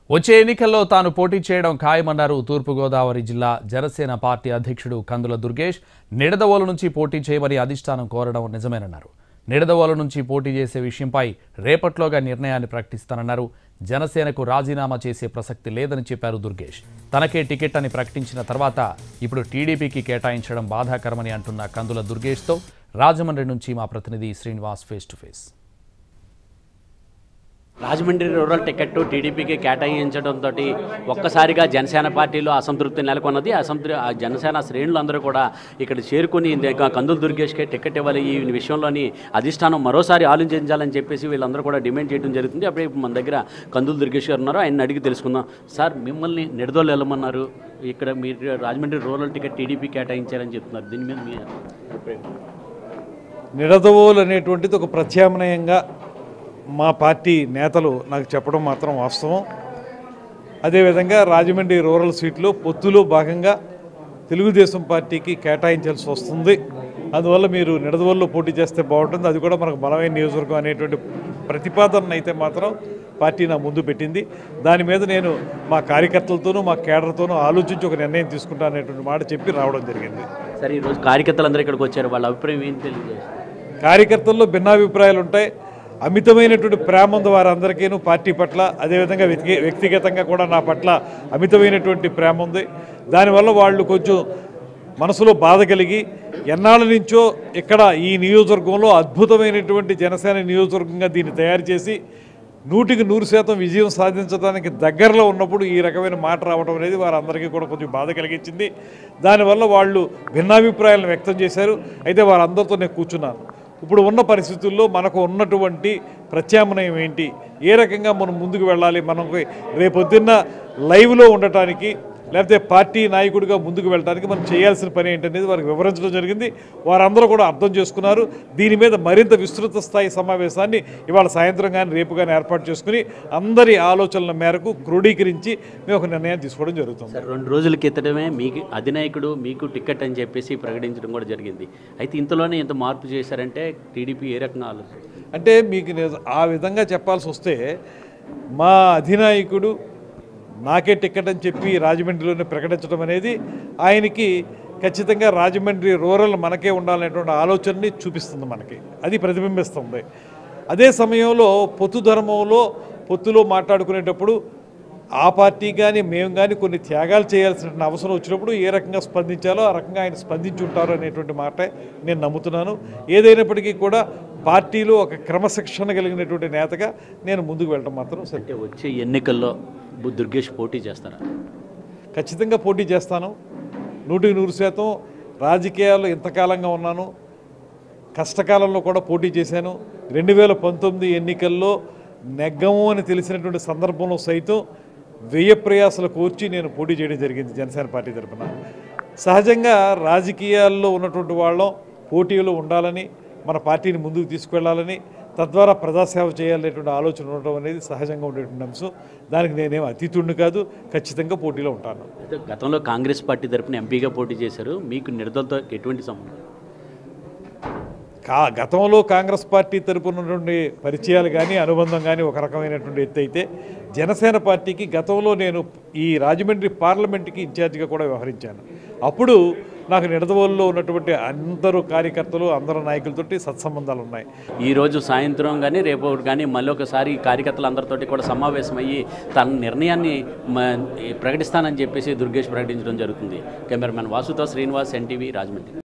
వచ్చే ఎన్నికల్లో తాను పోటీ చేయడం ఖాయమన్నారు తూర్పుగోదావరి జిల్లా జనసేన పార్టీ అధ్యక్షుడు కందుల దుర్గేష్ నిడదవోలు నుంచి పోటీ చేయమని అధిష్టానం కోరడం నిజమేనన్నారు నిడదవోలు నుంచి పోటీ చేసే విషయంపై రేపట్లోగా నిర్ణయాన్ని ప్రకటిస్తానన్నారు జనసేనకు రాజీనామా చేసే ప్రసక్తి లేదని చెప్పారు దుర్గేష్ తనకే టికెట్ అని ప్రకటించిన తర్వాత ఇప్పుడు టీడీపీకి కేటాయించడం బాధాకరమని అంటున్న కందుల దుర్గేష్తో రాజమండ్రి నుంచి మా ప్రతినిధి Srinivas face to face Rajahmundry rural ticket టీడీపీకి కేటాయించడంతో ఒక్కసారిగా జనసేన పార్టీలో అసంతృప్తి నెలకొన్నది అసంతృ ఆ జనసేన శ్రేణులందరూ కూడా ఇక్కడ చేరుకుని ఇంకా కందులు దుర్గేష్కే టికెట్ ఇవ్వాలి ఈ విషయంలోని అధిష్టానం మరోసారి ఆలోచించాలని చెప్పేసి వీళ్ళందరూ కూడా డిమాండ్ చేయడం జరుగుతుంది అప్పుడే మన దగ్గర కందులు దుర్గేష్ గారు ఉన్నారు ఆయన అడిగి తెలుసుకుందాం సార్ మిమ్మల్ని నిడదోలు వెళ్ళమన్నారు ఇక్కడ మీరు రాజమండ్రి రూరల్ టికెట్ టీడీపీ కేటాయించారని చెప్తున్నారు దీని మీద మీ అభిప్రాయం నిడదవోలు అనేటువంటిది ఒక ప్రత్యామ్నాయంగా మా పార్టీ నేతలు నాకు చెప్పడం మాత్రం వాస్తవం అదేవిధంగా రాజమండ్రి రూరల్ సీట్లో పొత్తులో భాగంగా తెలుగుదేశం పార్టీకి కేటాయించాల్సి వస్తుంది అందువల్ల మీరు నిడదవోలులో పోటీ చేస్తే బాగుంటుంది అది కూడా మనకు బలమైన నియోజకవర్గం అనేటువంటి ప్రతిపాదన అయితే మాత్రం పార్టీ నా ముందు పెట్టింది దాని మీద నేను మా కార్యకర్తలతోనూ మా కేడర్తోనూ ఆలోచించి ఒక నిర్ణయం తీసుకుంటా అనేటువంటి మాట చెప్పి రావడం జరిగింది సరే ఈరోజు కార్యకర్తలందరూ ఇక్కడికి వచ్చారు వాళ్ళ అభిప్రాయం ఏంటి తెలియజేస్తారు కార్యకర్తల్లో భిన్నాభిప్రాయాలు ఉంటాయి అమితమైనటువంటి ప్రేమ ఉంది వారందరికీను పార్టీ పట్ల అదేవిధంగా వ్యక్తి వ్యక్తిగతంగా కూడా నా పట్ల అమితమైనటువంటి ప్రేమ ఉంది దానివల్ల వాళ్ళు కొంచెం మనసులో బాధ కలిగి ఎన్నాళ్ళ నుంచో ఇక్కడ ఈ నియోజకవర్గంలో అద్భుతమైనటువంటి జనసేన నియోజకవర్గంగా దీన్ని తయారు చేసి నూటికి నూరు శాతం విజయం సాధించడానికి దగ్గరలో ఉన్నప్పుడు ఈ రకమైన మాట రావడం అనేది వారందరికీ కూడా కొంచెం బాధ కలిగించింది దానివల్ల వాళ్ళు భిన్నాభిప్రాయాలను వ్యక్తం చేశారు అయితే వారందరితో నేను కూర్చున్నాను ఇప్పుడు ఉన్న పరిస్థితుల్లో మనకు ఉన్నటువంటి ప్రత్యామ్నాయం ఏంటి ఏ రకంగా మనం ముందుకు వెళ్ళాలి మనకు రేపొద్దున్న లైవ్లో ఉండటానికి లేకపోతే పార్టీ నాయకుడిగా ముందుకు వెళ్ళడానికి మనం చేయాల్సిన పని ఏంటనేది వారికి వివరించడం జరిగింది వారందరూ కూడా అర్థం చేసుకున్నారు దీని మీద మరింత విస్తృత స్థాయి సమావేశాన్ని ఇవాళ సాయంత్రం కానీ రేపు కానీ ఏర్పాటు చేసుకుని అందరి ఆలోచనల మేరకు క్రోడీకరించి మేము ఒక నిర్ణయం తీసుకోవడం జరుగుతుంది సార్ రెండు రోజుల క్రితమే మీకు అధినాయకుడు మీకు టికెట్ అని చెప్పేసి ప్రకటించడం కూడా జరిగింది అయితే ఇంతలోనే ఇంత మార్పు చేశారంటే టీడీపీ ఏ రకంగా ఆలోచన అంటే మీకు నేను ఆ విధంగా చెప్పాల్సి వస్తే మా అధినాయకుడు నాకే టికెట్ అని చెప్పి రాజమండ్రిలోనే ప్రకటించడం అనేది ఆయనకి ఖచ్చితంగా రాజమండ్రి రూరల్ మనకే ఉండాలనేటువంటి ఆలోచనని చూపిస్తుంది మనకి అది ప్రతిబింబిస్తుంది అదే సమయంలో పొత్తు ధర్మంలో పొత్తులో మాట్లాడుకునేటప్పుడు ఆ పార్టీ కానీ మేము కానీ కొన్ని త్యాగాలు చేయాల్సిన అవసరం వచ్చినప్పుడు ఏ రకంగా స్పందించాలో ఆ రకంగా ఆయన స్పందించి ఉంటారు అనేటువంటి మాట నేను నమ్ముతున్నాను ఏదైనప్పటికీ కూడా పార్టీలో ఒక క్రమశిక్షణ కలిగినటువంటి నేతగా నేను ముందుకు వెళ్ళడం మాత్రం సరే అంటే వచ్చే ఎన్నికల్లో బు- దుర్గేష్ పోటీ చేస్తారా ఖచ్చితంగా పోటీ చేస్తాను నూటికి నూరు శాతం రాజకీయాల్లో ఇంతకాలంగా ఉన్నాను కష్టకాలంలో కూడా పోటీ చేశాను రెండు వేల పంతొమ్మిది ఎన్నికల్లో నెగ్గము అని తెలిసినటువంటి సందర్భంలో సైతం వ్యయ ప్రయాసలు కూర్చి నేను పోటీ చేయడం జరిగింది జనసేన పార్టీ తరఫున సహజంగా రాజకీయాల్లో ఉన్నటువంటి వాళ్ళం పోటీలో ఉండాలని మన పార్టీని ముందుకు తీసుకెళ్లాలని తద్వారా ప్రజాసేవ చేయాలనేటువంటి ఆలోచన ఉండడం అనేది సహజంగా ఉండేటువంటి అంశం దానికి నేనేం అతీతుడిని కాదు ఖచ్చితంగా పోటీలో ఉంటాను అయితే గతంలో కాంగ్రెస్ పార్టీ తరపున ఎంపీగా పోటీ చేశారు మీకు నిడదలతో ఎటువంటి సంబంధం కా గతంలో కాంగ్రెస్ పార్టీ తరపున ఉన్నటువంటి పరిచయాలు కానీ అనుబంధం కానీ ఒక రకమైనటువంటి ఎత్తు అయితే జనసేన పార్టీకి గతంలో నేను ఈ రాజమండ్రి పార్లమెంట్కి ఇన్ఛార్జిగా కూడా వ్యవహరించాను అప్పుడు నాకు నిడదవోలులో ఉన్నటువంటి అందరూ కార్యకర్తలు అందరు నాయకులతోటి సత్సంబంధాలు ఉన్నాయి ఈ రోజు సాయంత్రం కానీ రేపు కానీ మళ్ళీ ఒకసారి ఈ కార్యకర్తలందరితోటి కూడా సమావేశమయ్యి తన నిర్ణయాన్ని మ- ప్రకటిస్తానని చెప్పేసి దుర్గేష్ ప్రకటించడం జరుగుతుంది కెమెరామెన్ వాసుతో శ్రీనివాస్ ఎన్టీవీ రాజమండ్రి